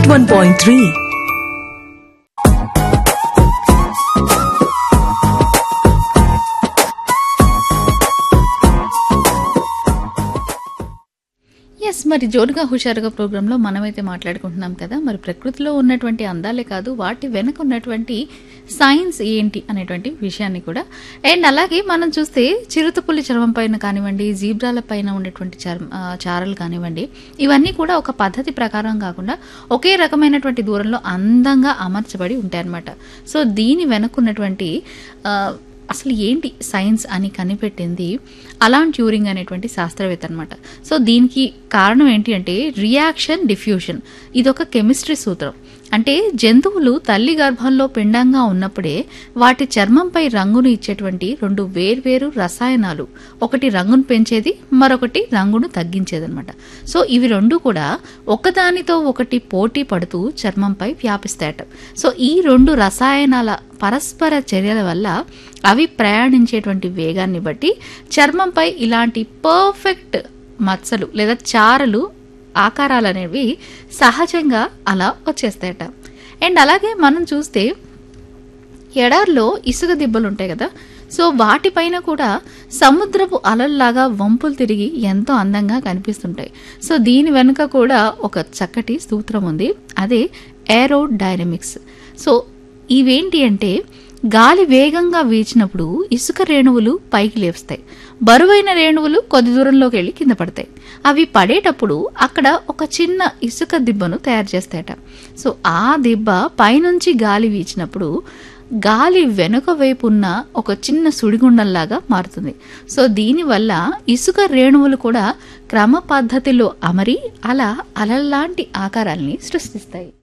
101.3 yes మరి జోరుగా హుషారుగా ప్రోగ్రాంలో మనమైతే మాట్లాడుకుంటున్నాం కదా మరి ప్రకృతిలో ఉన్నటువంటి అందాలే కాదు వాటి వెనక ఉన్నటువంటి సైన్స్ ఏంటి అనేటువంటి విషయాన్ని కూడా అండ్ అలాగే మనం చూస్తే చిరుతపులి చర్మం పైన కానివ్వండి జీబ్రాల పైన ఉండేటువంటి చర్మ ఆ, చారలు కానివ్వండి ఇవన్నీ కూడా ఒక పద్ధతి ప్రకారం కాకుండా ఒకే రకమైనటువంటి దూరంలో అందంగా అమర్చబడి ఉంటాయన్నమాట సో దీని వెనకున్నటువంటి ఆ, అసలు ఏంటి సైన్స్ అని కనిపెట్టింది అలాన్ ట్యూరింగ్ అనేటువంటి శాస్త్రవేత్త అనమాట సో దీనికి కారణం ఏంటి అంటే రియాక్షన్ డిఫ్యూషన్ ఇదొక కెమిస్ట్రీ సూత్రం అంటే జంతువులు తల్లి గర్భంలో పిండంగా ఉన్నప్పుడే వాటి చర్మంపై రంగును ఇచ్చేటువంటి రెండు వేర్వేరు రసాయనాలు ఒకటి రంగును పెంచేది మరొకటి రంగును తగ్గించేదన్నమాట సో ఇవి రెండు కూడా ఒకదానితో ఒకటి పోటీ పడుతూ చర్మంపై వ్యాపిస్తాయట సో ఈ రెండు రసాయనాల పరస్పర చర్యల వల్ల అవి ప్రయాణించేటువంటి వేగాన్ని బట్టి చర్మంపై ఇలాంటి పర్ఫెక్ట్ మచ్చలు లేదా చారలు ఆకారాలు అనేవి సహజంగా అలా వచ్చేస్తాయట అండ్ అలాగే మనం చూస్తే ఎడార్లో ఇసుక దిబ్బలు ఉంటాయి కదా సో వాటిపైన కూడా సముద్రపు అలల్లాగా వంపులు తిరిగి ఎంతో అందంగా కనిపిస్తుంటాయి సో దీని వెనుక కూడా ఒక చక్కటి సూత్రం ఉంది అదే ఏరో డైనమిక్స్ సో ఇవేంటి అంటే గాలి వేగంగా వీచినప్పుడు ఇసుక రేణువులు పైకి లేస్తాయి బరువైన రేణువులు కొద్ది దూరంలోకి వెళ్ళి కింద పడతాయి అవి పడేటప్పుడు అక్కడ ఒక చిన్న ఇసుక దిబ్బను తయారు చేస్తాయట సో ఆ దిబ్బ పైనుంచి గాలి వీచినప్పుడు గాలి వెనుక వైపు ఉన్న ఒక చిన్న సుడిగుండంలాగా మారుతుంది సో దీనివల్ల ఇసుక రేణువులు కూడా క్రమ పద్ధతిలో అమరి అలా అలల్లాంటి ఆకారాల్ని సృష్టిస్తాయి